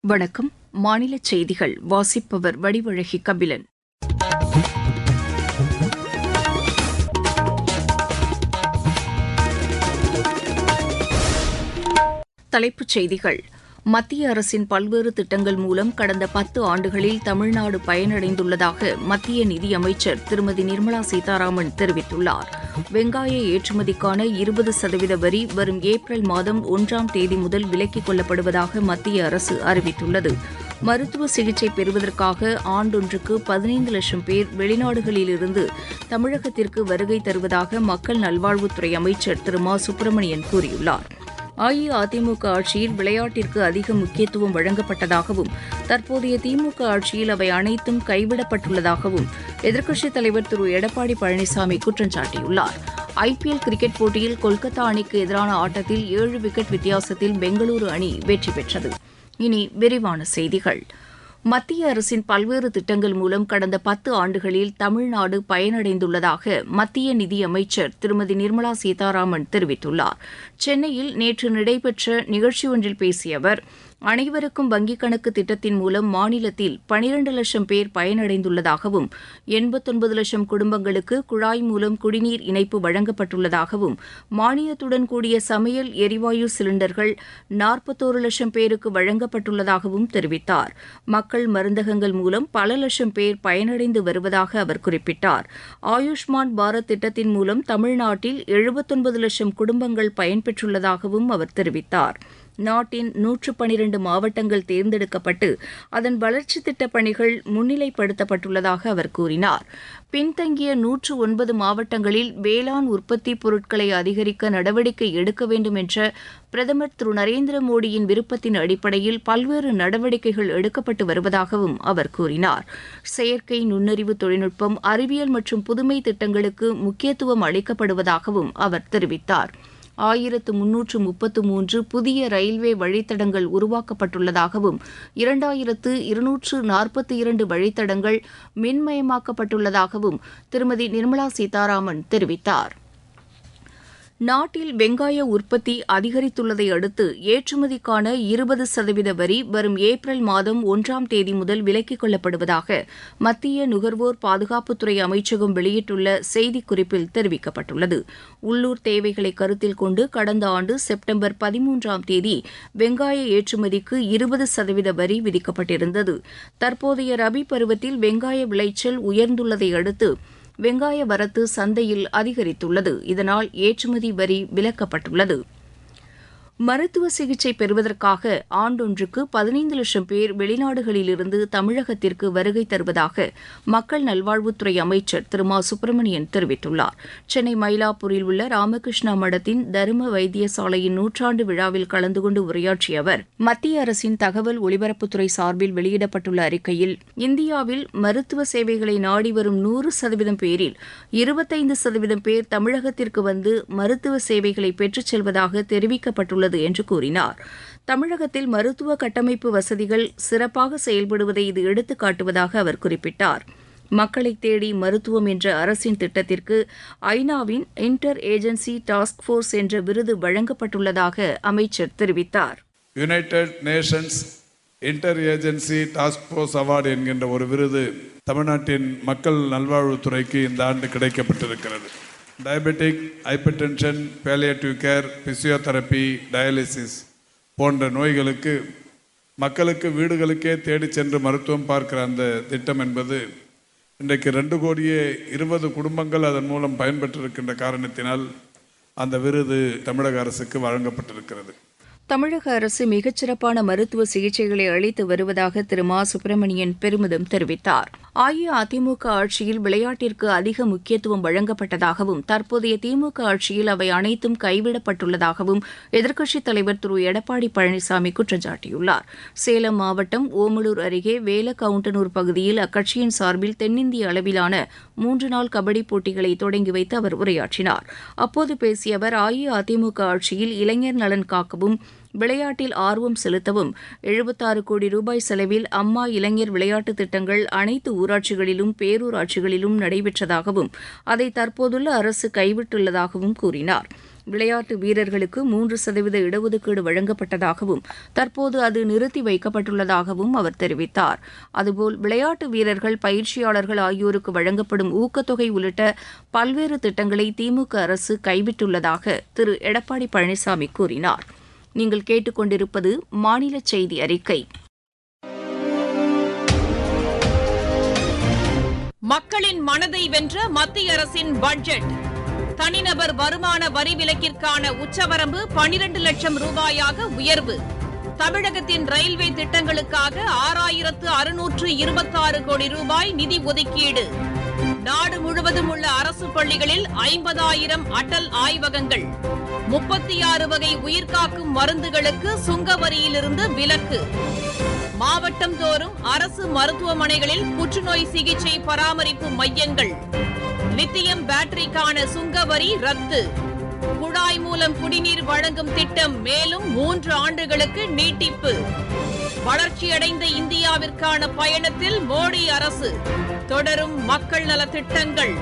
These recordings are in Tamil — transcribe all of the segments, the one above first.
வணக்கம் மாநில செய்திகள் வாசிப்பவர் வடிவழகி கபிலன் தலைப்புச் செய்திகள் மத்திய அரசின் பல்வேறு திட்டங்கள் மூலம் கடந்த பத்து ஆண்டுகளில் தமிழ்நாடு பயனடைந்துள்ளதாக மத்திய நிதியமைச்சர் திருமதி நிர்மலா சீதாராமன் தெரிவித்துள்ளார் வெங்காய ஏற்றுமதிக்கான இருபது சதவீத வரி வரும் ஏப்ரல் மாதம் ஒன்றாம் தேதி முதல் விலக்கிக் கொள்ளப்படுவதாக மத்திய அரசு அறிவித்துள்ளது மருத்துவ சிகிச்சை பெறுவதற்காக ஆண்டொன்றுக்கு பதினைந்து லட்சம் பேர் வெளிநாடுகளிலிருந்து தமிழகத்திற்கு வருகை தருவதாக மக்கள் நல்வாழ்வுத்துறை அமைச்சர் திரு மா சுப்பிரமணியன் கூறியுள்ளார் அஇஅதிமுக ஆட்சியில் விளையாட்டிற்கு அதிக முக்கியத்துவம் வழங்கப்பட்டதாகவும் தற்போதைய திமுக ஆட்சியில் அவை அனைத்தும் கைவிடப்பட்டுள்ளதாகவும் எதிர்க்கட்சித் தலைவர் திரு எடப்பாடி பழனிசாமி குற்றம் சாட்டியுள்ளார் ஐபிஎல் கிரிக்கெட் போட்டியில் கொல்கத்தா அணிக்கு எதிரான ஆட்டத்தில் ஏழு விக்கெட் வித்தியாசத்தில் பெங்களூரு அணி வெற்றி பெற்றது இனி விரிவான செய்திகள் மத்திய அரசின் பல்வேறு திட்டங்கள் மூலம் கடந்த பத்து ஆண்டுகளில் தமிழ்நாடு பயனடைந்துள்ளதாக மத்திய நிதியமைச்சர் திருமதி நிர்மலா சீதாராமன் தெரிவித்துள்ளார் சென்னையில் நேற்று நடைபெற்ற நிகழ்ச்சி ஒன்றில் பேசிய அவர் அனைவருக்கும் வங்கிக் கணக்கு திட்டத்தின் மூலம் மாநிலத்தில் பனிரண்டு லட்சம் பேர் பயனடைந்துள்ளதாகவும் எண்பத்தொன்பது லட்சம் குடும்பங்களுக்கு குழாய் மூலம் குடிநீர் இணைப்பு வழங்கப்பட்டுள்ளதாகவும் மானியத்துடன் கூடிய சமையல் எரிவாயு சிலிண்டர்கள் நாற்பத்தோரு லட்சம் பேருக்கு வழங்கப்பட்டுள்ளதாகவும் தெரிவித்தார் மக்கள் மருந்தகங்கள் மூலம் பல லட்சம் பேர் பயனடைந்து வருவதாக அவர் குறிப்பிட்டார் ஆயுஷ்மான் பாரத் திட்டத்தின் மூலம் தமிழ்நாட்டில் எழுபத்தொன்பது லட்சம் குடும்பங்கள் பயன்பெற்றுள்ளதாகவும் அவர் தெரிவித்தார் நாட்டின் நூற்று பனிரண்டு மாவட்டங்கள் தேர்ந்தெடுக்கப்பட்டு அதன் வளர்ச்சித் திட்டப் பணிகள் முன்னிலைப்படுத்தப்பட்டுள்ளதாக அவர் கூறினார் பின்தங்கிய நூற்று ஒன்பது மாவட்டங்களில் வேளாண் உற்பத்தி பொருட்களை அதிகரிக்க நடவடிக்கை எடுக்க வேண்டும் என்ற பிரதமர் திரு நரேந்திர மோடியின் விருப்பத்தின் அடிப்படையில் பல்வேறு நடவடிக்கைகள் எடுக்கப்பட்டு வருவதாகவும் அவர் கூறினார் செயற்கை நுண்ணறிவு தொழில்நுட்பம் அறிவியல் மற்றும் புதுமை திட்டங்களுக்கு முக்கியத்துவம் அளிக்கப்படுவதாகவும் அவர் தெரிவித்தார் ஆயிரத்து முன்னூற்று முப்பத்து மூன்று புதிய ரயில்வே வழித்தடங்கள் உருவாக்கப்பட்டுள்ளதாகவும் இரண்டாயிரத்து இருநூற்று நாற்பத்தி இரண்டு வழித்தடங்கள் மின்மயமாக்கப்பட்டுள்ளதாகவும் திருமதி நிர்மலா சீதாராமன் தெரிவித்தார் நாட்டில் வெங்காய உற்பத்தி அதிகரித்துள்ளதை அடுத்து ஏற்றுமதிக்கான இருபது சதவீத வரி வரும் ஏப்ரல் மாதம் ஒன்றாம் தேதி முதல் விலக்கிக் கொள்ளப்படுவதாக மத்திய நுகர்வோர் பாதுகாப்புத்துறை அமைச்சகம் வெளியிட்டுள்ள செய்திக்குறிப்பில் தெரிவிக்கப்பட்டுள்ளது உள்ளூர் தேவைகளை கருத்தில் கொண்டு கடந்த ஆண்டு செப்டம்பர் பதிமூன்றாம் தேதி வெங்காய ஏற்றுமதிக்கு இருபது சதவீத வரி விதிக்கப்பட்டிருந்தது தற்போதைய ரபி பருவத்தில் வெங்காய விளைச்சல் உயர்ந்துள்ளதை அடுத்து வெங்காய வரத்து சந்தையில் அதிகரித்துள்ளது இதனால் ஏற்றுமதி வரி விலக்கப்பட்டுள்ளது மருத்துவ சிகிச்சை பெறுவதற்காக ஆண்டொன்றுக்கு பதினைந்து லட்சம் பேர் வெளிநாடுகளிலிருந்து தமிழகத்திற்கு வருகை தருவதாக மக்கள் நல்வாழ்வுத்துறை அமைச்சர் திரு மா சுப்பிரமணியன் தெரிவித்துள்ளார் சென்னை மயிலாப்பூரில் உள்ள ராமகிருஷ்ணா மடத்தின் தரும வைத்தியசாலையின் நூற்றாண்டு விழாவில் கலந்து கொண்டு உரையாற்றிய அவர் மத்திய அரசின் தகவல் ஒலிபரப்புத்துறை சார்பில் வெளியிடப்பட்டுள்ள அறிக்கையில் இந்தியாவில் மருத்துவ சேவைகளை நாடி வரும் நூறு சதவீதம் பேரில் இருபத்தைந்து சதவீதம் பேர் தமிழகத்திற்கு வந்து மருத்துவ சேவைகளை பெற்றுச் செல்வதாக தெரிவிக்கப்பட்டுள்ளது உள்ளது என்று கூறினார் தமிழகத்தில் மருத்துவ கட்டமைப்பு வசதிகள் சிறப்பாக செயல்படுவதை இது எடுத்துக்காட்டுவதாக அவர் குறிப்பிட்டார் மக்களை தேடி மருத்துவம் என்ற அரசின் திட்டத்திற்கு ஐநாவின் இன்டர் ஏஜென்சி டாஸ்க் ஃபோர்ஸ் என்ற விருது வழங்கப்பட்டுள்ளதாக அமைச்சர் தெரிவித்தார் United Nations inter agency task force award என்கின்ற ஒரு விருது தமிழ்நாட்டின் மக்கள் நல்வாழ்வுத்துறைக்கு இந்த ஆண்டு கிடைக்கப்பட்டிருக்கிறது diabetic hypertension palliative care physiotherapy dialysis போன்ற நோய்களுக்கு மக்களுக்கு வீடுகளுக்கே தேடி சென்று மருத்துவம் பார்க்கிற அந்த திட்டம் என்பது இன்றைக்கு ரெண்டு கோடியே இருபது குடும்பங்கள் அதன் மூலம் பயன்பெற்றிருக்கின்ற காரணத்தினால் அந்த விருது தமிழக அரசுக்கு வழங்கப்பட்டிருக்கிறது தமிழக அரசு மிகச்சிறப்பான மருத்துவ சிகிச்சைகளை அளித்து வருவதாக திரு மா சுப்பிரமணியன் பெருமிதம் தெரிவித்தார் அஇஅதிமுக ஆட்சியில் விளையாட்டிற்கு அதிக முக்கியத்துவம் வழங்கப்பட்டதாகவும் தற்போதைய திமுக ஆட்சியில் அவை அனைத்தும் கைவிடப்பட்டுள்ளதாகவும் எதிர்க்கட்சித் தலைவர் திரு எடப்பாடி பழனிசாமி குற்றம் சாட்டியுள்ளார் சேலம் மாவட்டம் ஓமலூர் அருகே வேலக்கவுண்டனூர் பகுதியில் அக்கட்சியின் சார்பில் தென்னிந்திய அளவிலான மூன்று நாள் கபடி போட்டிகளை தொடங்கி வைத்து அவர் உரையாற்றினார் அப்போது பேசிய அவர் அஇஅதிமுக ஆட்சியில் இளைஞர் நலன் காக்கவும் விளையாட்டில் ஆர்வம் செலுத்தவும் எழுபத்தாறு கோடி ரூபாய் செலவில் அம்மா இளைஞர் விளையாட்டு திட்டங்கள் அனைத்து ஊராட்சிகளிலும் பேரூராட்சிகளிலும் நடைபெற்றதாகவும் அதை தற்போதுள்ள அரசு கைவிட்டுள்ளதாகவும் கூறினார் விளையாட்டு வீரர்களுக்கு மூன்று சதவீத இடஒதுக்கீடு வழங்கப்பட்டதாகவும் தற்போது அது நிறுத்தி வைக்கப்பட்டுள்ளதாகவும் அவர் தெரிவித்தார் அதுபோல் விளையாட்டு வீரர்கள் பயிற்சியாளர்கள் ஆகியோருக்கு வழங்கப்படும் ஊக்கத்தொகை உள்ளிட்ட பல்வேறு திட்டங்களை திமுக அரசு கைவிட்டுள்ளதாக திரு எடப்பாடி பழனிசாமி கூறினார் நீங்கள் கேட்டுக்கொண்டிருப்பது மாநில செய்தி அறிக்கை மக்களின் மனதை வென்ற மத்திய அரசின் பட்ஜெட் தனிநபர் வருமான வரி விலக்கிற்கான உச்சவரம்பு பனிரண்டு லட்சம் ரூபாயாக உயர்வு தமிழகத்தின் ரயில்வே திட்டங்களுக்காக ஆறாயிரத்து அறுநூற்று இருபத்தாறு கோடி ரூபாய் நிதி ஒதுக்கீடு நாடு முழுவதும் உள்ள அரசு பள்ளிகளில் ஐம்பதாயிரம் அடல் ஆய்வகங்கள் முப்பத்தி ஆறு வகை உயிர்காக்கும் மருந்துகளுக்கு சுங்க வரியிலிருந்து விலக்கு மாவட்டம் தோறும் அரசு மருத்துவமனைகளில் புற்றுநோய் சிகிச்சை பராமரிப்பு மையங்கள் லித்தியம் பேட்டரிக்கான சுங்க வரி ரத்து குழாய் மூலம் குடிநீர் வழங்கும் திட்டம் மேலும் மூன்று ஆண்டுகளுக்கு நீட்டிப்பு வளர்ச்சியடைந்த இந்தியாவிற்கான பயணத்தில் மோடி அரசு தொடரும் மக்கள் நலத் திட்டங்கள்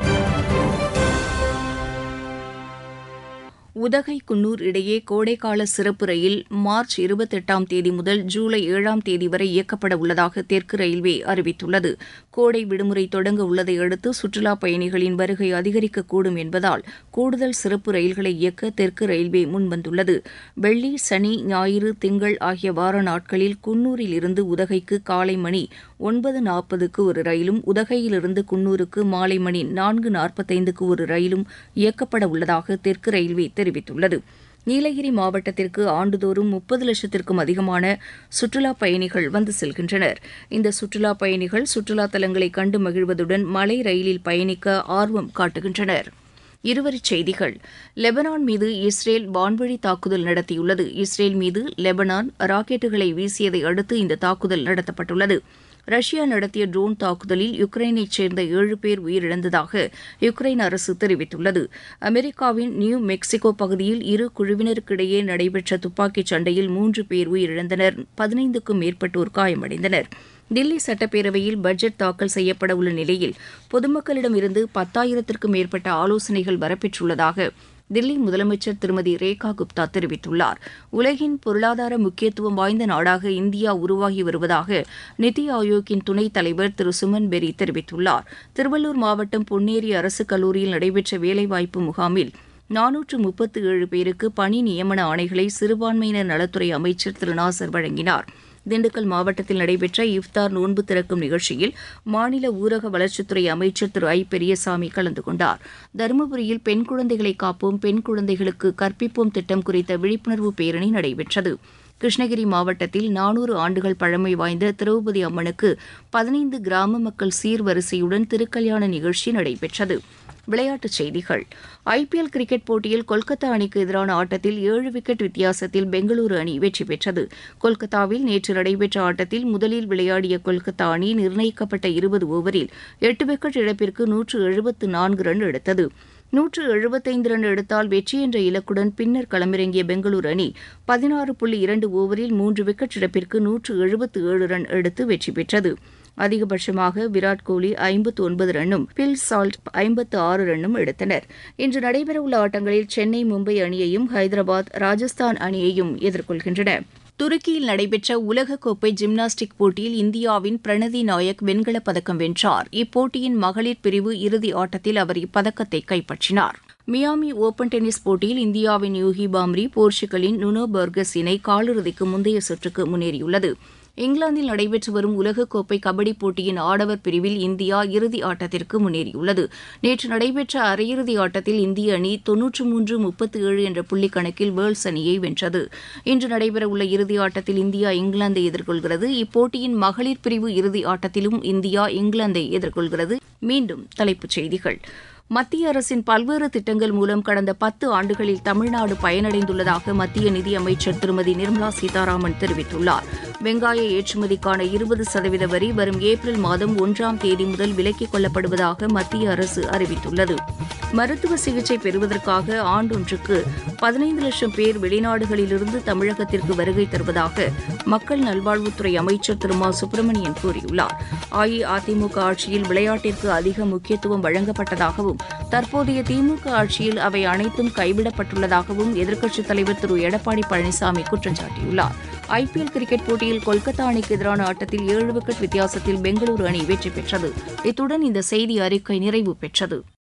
உதகை குன்னூர் இடையே கோடைக்கால சிறப்பு ரயில் மார்ச் இருபத்தெட்டாம் தேதி முதல் ஜூலை ஏழாம் தேதி வரை இயக்கப்பட உள்ளதாக தெற்கு ரயில்வே அறிவித்துள்ளது கோடை விடுமுறை தொடங்க உள்ளதை அடுத்து சுற்றுலாப் பயணிகளின் வருகை அதிகரிக்கக்கூடும் என்பதால் கூடுதல் சிறப்பு ரயில்களை இயக்க தெற்கு ரயில்வே முன்வந்துள்ளது வெள்ளி சனி ஞாயிறு திங்கள் ஆகிய வார நாட்களில் குன்னூரில் இருந்து உதகைக்கு காலை மணி ஒன்பது நாற்பதுக்கு ஒரு ரயிலும் உதகையிலிருந்து குன்னூருக்கு மாலை மணி நான்கு நாற்பத்தைந்துக்கு ஒரு ரயிலும் இயக்கப்பட உள்ளதாக தெற்கு ரயில்வே தெரிவித்துள்ளது நீலகிரி மாவட்டத்திற்கு ஆண்டுதோறும் முப்பது லட்சத்திற்கும் அதிகமான சுற்றுலாப் பயணிகள் வந்து செல்கின்றனர் இந்த சுற்றுலாப் பயணிகள் சுற்றுலா தலங்களை கண்டு மகிழ்வதுடன் மலை ரயிலில் பயணிக்க ஆர்வம் காட்டுகின்றனர் இருவரிச் செய்திகள் லெபனான் மீது இஸ்ரேல் வான்வழி தாக்குதல் நடத்தியுள்ளது இஸ்ரேல் மீது லெபனான் ராக்கெட்டுகளை வீசியதை அடுத்து இந்த தாக்குதல் நடத்தப்பட்டுள்ளது ரஷ்யா நடத்திய ட்ரோன் தாக்குதலில் யுக்ரைனைச் சேர்ந்த ஏழு பேர் உயிரிழந்ததாக யுக்ரைன் அரசு தெரிவித்துள்ளது அமெரிக்காவின் நியூ மெக்சிகோ பகுதியில் இரு குழுவினருக்கிடையே நடைபெற்ற துப்பாக்கிச் சண்டையில் மூன்று பேர் உயிரிழந்தனர் பதினைந்துக்கும் மேற்பட்டோர் காயமடைந்தனர் தில்லி சட்டப்பேரவையில் பட்ஜெட் தாக்கல் செய்யப்பட உள்ள நிலையில் பொதுமக்களிடம் இருந்து பத்தாயிரத்திற்கும் மேற்பட்ட ஆலோசனைகள் வரப்பெற்றுள்ளதாக தில்லி முதலமைச்சர் திருமதி ரேகா குப்தா தெரிவித்துள்ளார் உலகின் பொருளாதார முக்கியத்துவம் வாய்ந்த நாடாக இந்தியா உருவாகி வருவதாக நித்தி ஆயோக்கின் துணைத் தலைவர் திரு சுமன் பெரி தெரிவித்துள்ளார் திருவள்ளூர் மாவட்டம் பொன்னேரி அரசு கல்லூரியில் நடைபெற்ற வேலைவாய்ப்பு முகாமில் நானூற்று முப்பத்து ஏழு பேருக்கு பணி நியமன ஆணைகளை சிறுபான்மையினர் நலத்துறை அமைச்சர் திரு நாசர் வழங்கினார் திண்டுக்கல் மாவட்டத்தில் நடைபெற்ற இஃப்தார் நோன்பு திறக்கும் நிகழ்ச்சியில் மாநில ஊரக வளர்ச்சித்துறை அமைச்சர் திரு ஐ பெரியசாமி கலந்து கொண்டார் தருமபுரியில் பெண் குழந்தைகளை காப்போம் பெண் குழந்தைகளுக்கு கற்பிப்போம் திட்டம் குறித்த விழிப்புணர்வு பேரணி நடைபெற்றது கிருஷ்ணகிரி மாவட்டத்தில் நானூறு ஆண்டுகள் பழமை வாய்ந்த திரௌபதி அம்மனுக்கு பதினைந்து கிராம மக்கள் சீர்வரிசையுடன் திருக்கல்யாண நிகழ்ச்சி நடைபெற்றது விளையாட்டுச் செய்திகள் ஐபிஎல் கிரிக்கெட் போட்டியில் கொல்கத்தா அணிக்கு எதிரான ஆட்டத்தில் ஏழு விக்கெட் வித்தியாசத்தில் பெங்களூரு அணி வெற்றி பெற்றது கொல்கத்தாவில் நேற்று நடைபெற்ற ஆட்டத்தில் முதலில் விளையாடிய கொல்கத்தா அணி நிர்ணயிக்கப்பட்ட இருபது ஓவரில் எட்டு விக்கெட் இழப்பிற்கு நூற்று எழுபத்து நான்கு ரன் எடுத்தது நூற்று எழுபத்தைந்து ரன் எடுத்தால் வெற்றி என்ற இலக்குடன் பின்னர் களமிறங்கிய பெங்களூரு அணி பதினாறு புள்ளி இரண்டு ஓவரில் மூன்று விக்கெட் இழப்பிற்கு நூற்று எழுபத்து ஏழு ரன் எடுத்து வெற்றி பெற்றது அதிகபட்சமாக விராட் கோலி ஐம்பத்து ஒன்பது ரன்னும் பில் சால்ட் ஐம்பத்து ஆறு ரன்னும் எடுத்தனர் இன்று நடைபெறவுள்ள ஆட்டங்களில் சென்னை மும்பை அணியையும் ஹைதராபாத் ராஜஸ்தான் அணியையும் எதிர்கொள்கின்றன துருக்கியில் நடைபெற்ற உலகக்கோப்பை ஜிம்னாஸ்டிக் போட்டியில் இந்தியாவின் பிரணதி நாயக் வெண்கலப் பதக்கம் வென்றார் இப்போட்டியின் மகளிர் பிரிவு இறுதி ஆட்டத்தில் அவர் இப்பதக்கத்தை கைப்பற்றினார் மியாமி ஓபன் டென்னிஸ் போட்டியில் இந்தியாவின் யூகி பாம்ரி போர்ச்சுகலின் நுனோ பர்கஸ் இணை காலிறுதிக்கு முந்தைய சுற்றுக்கு முன்னேறியுள்ளது இங்கிலாந்தில் நடைபெற்று வரும் உலகக்கோப்பை கபடி போட்டியின் ஆடவர் பிரிவில் இந்தியா இறுதி ஆட்டத்திற்கு முன்னேறியுள்ளது நேற்று நடைபெற்ற அரையிறுதி ஆட்டத்தில் இந்திய அணி தொன்னூற்று மூன்று முப்பத்து ஏழு என்ற புள்ளி கணக்கில் வேர்ல்ஸ் அணியை வென்றது இன்று நடைபெறவுள்ள இறுதி ஆட்டத்தில் இந்தியா இங்கிலாந்தை எதிர்கொள்கிறது இப்போட்டியின் மகளிர் பிரிவு இறுதி ஆட்டத்திலும் இந்தியா இங்கிலாந்தை எதிர்கொள்கிறது மீண்டும் தலைப்புச் செய்திகள் மத்திய அரசின் பல்வேறு திட்டங்கள் மூலம் கடந்த பத்து ஆண்டுகளில் தமிழ்நாடு பயனடைந்துள்ளதாக மத்திய நிதியமைச்சர் திருமதி நிர்மலா சீதாராமன் தெரிவித்துள்ளார் வெங்காய ஏற்றுமதிக்கான இருபது சதவீத வரி வரும் ஏப்ரல் மாதம் ஒன்றாம் தேதி முதல் விலக்கிக் கொள்ளப்படுவதாக மத்திய அரசு அறிவித்துள்ளது மருத்துவ சிகிச்சை பெறுவதற்காக ஆண்டொன்றுக்கு பதினைந்து லட்சம் பேர் வெளிநாடுகளிலிருந்து தமிழகத்திற்கு வருகை தருவதாக மக்கள் நல்வாழ்வுத்துறை அமைச்சர் திரு மா சுப்பிரமணியன் கூறியுள்ளார் அஇஅதிமுக ஆட்சியில் விளையாட்டிற்கு அதிக முக்கியத்துவம் வழங்கப்பட்டதாகவும் தற்போதைய திமுக ஆட்சியில் அவை அனைத்தும் கைவிடப்பட்டுள்ளதாகவும் எதிர்க்கட்சித் தலைவர் திரு எடப்பாடி பழனிசாமி குற்றம் சாட்டியுள்ளார் ஐபிஎல் கிரிக்கெட் போட்டியில் கொல்கத்தா அணிக்கு எதிரான ஆட்டத்தில் ஏழு விக்கெட் வித்தியாசத்தில் பெங்களூரு அணி வெற்றி பெற்றது இத்துடன் இந்த செய்தி அறிக்கை நிறைவு பெற்றது